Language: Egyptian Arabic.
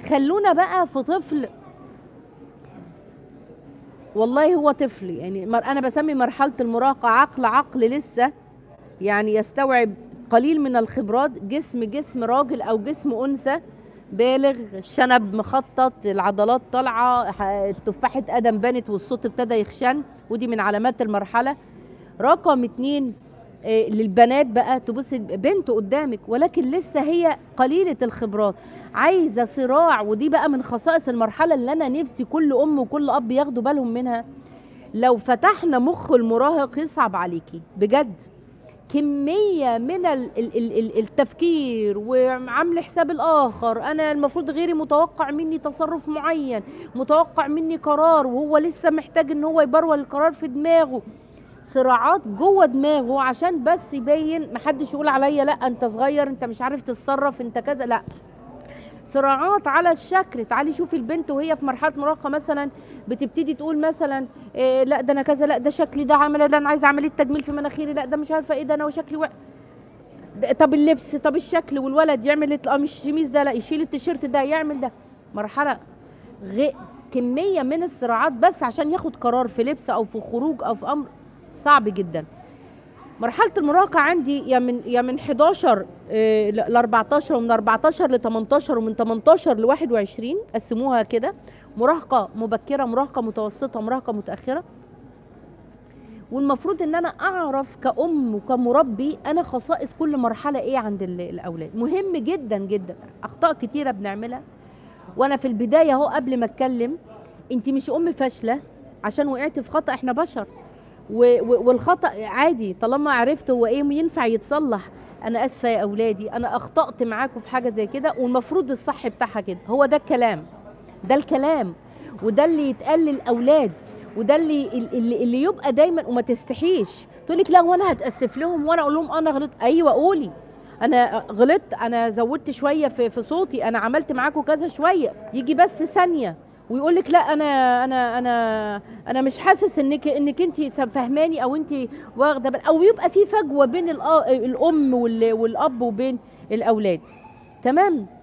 خلونا بقى في طفل والله هو طفل يعني مر- انا بسمي مرحله المراهقه عقل عقل لسه يعني يستوعب قليل من الخبرات جسم جسم راجل او جسم انثى بالغ الشنب مخطط العضلات طالعه ح- تفاحه ادم بنت والصوت ابتدى يخشن ودي من علامات المرحله رقم اتنين آه، للبنات بقى تبص بنت قدامك ولكن لسه هي قليله الخبرات عايزه صراع ودي بقى من خصائص المرحله اللي انا نفسي كل ام وكل اب ياخدوا بالهم منها لو فتحنا مخ المراهق يصعب عليكي بجد كميه من ال ال ال ال التفكير وعامل حساب الاخر انا المفروض غيري متوقع مني تصرف معين متوقع مني قرار وهو لسه محتاج ان هو يبرول القرار في دماغه صراعات جوه دماغه عشان بس يبين محدش يقول عليا لا انت صغير انت مش عارف تتصرف انت كذا لا صراعات على الشكل تعالي شوفي البنت وهي في مرحله مراهقه مثلا بتبتدي تقول مثلا إيه لا ده انا كذا لا ده شكلي ده عامله ده انا عايزه عمليه تجميل في مناخيري لا ده مش عارفه ايه ده انا وشكلي و... ده- طب اللبس طب الشكل والولد يعمل الت- اه مش الشميز ده لا يشيل التيشيرت ده يعمل ده مرحله غ... كميه من الصراعات بس عشان ياخد قرار في لبس او في خروج او في امر صعب جدا مرحله المراهقه عندي يا من يا من 11 آه، ل 14 ومن 14 ل 18 ومن 18 ل 21 قسموها كده مراهقه مبكره مراهقه متوسطه مراهقه متاخره والمفروض ان انا اعرف كأم وكمربي انا خصائص كل مرحله ايه عند ال- الاولاد مهم جدا جدا اخطاء كتيره بنعملها وانا في البدايه اهو قبل ما اتكلم انت مش ام فاشله عشان وقعت في خطا احنا بشر و- و- والخطا عادي طالما عرفت هو ايه ينفع يتصلح انا اسفه يا اولادي انا اخطات معاكم في حاجه زي كده والمفروض الصح بتاعها كده هو ده الكلام ده الكلام وده اللي يتقال للاولاد وده اللي اللي, اللي يبقى دايما وما تستحيش تقول لك لا وانا هتاسف لهم وانا اقول لهم انا غلطت ايوه قولي انا غلطت انا زودت شويه في في صوتي انا عملت معاكم كذا شويه يجي بس ثانيه ويقول لك لا انا انا انا انا مش حاسس انك انك انت فاهماني او انت واخده بال او يبقى في فجوه بين الأ- الام وال- والاب وبين الاولاد تمام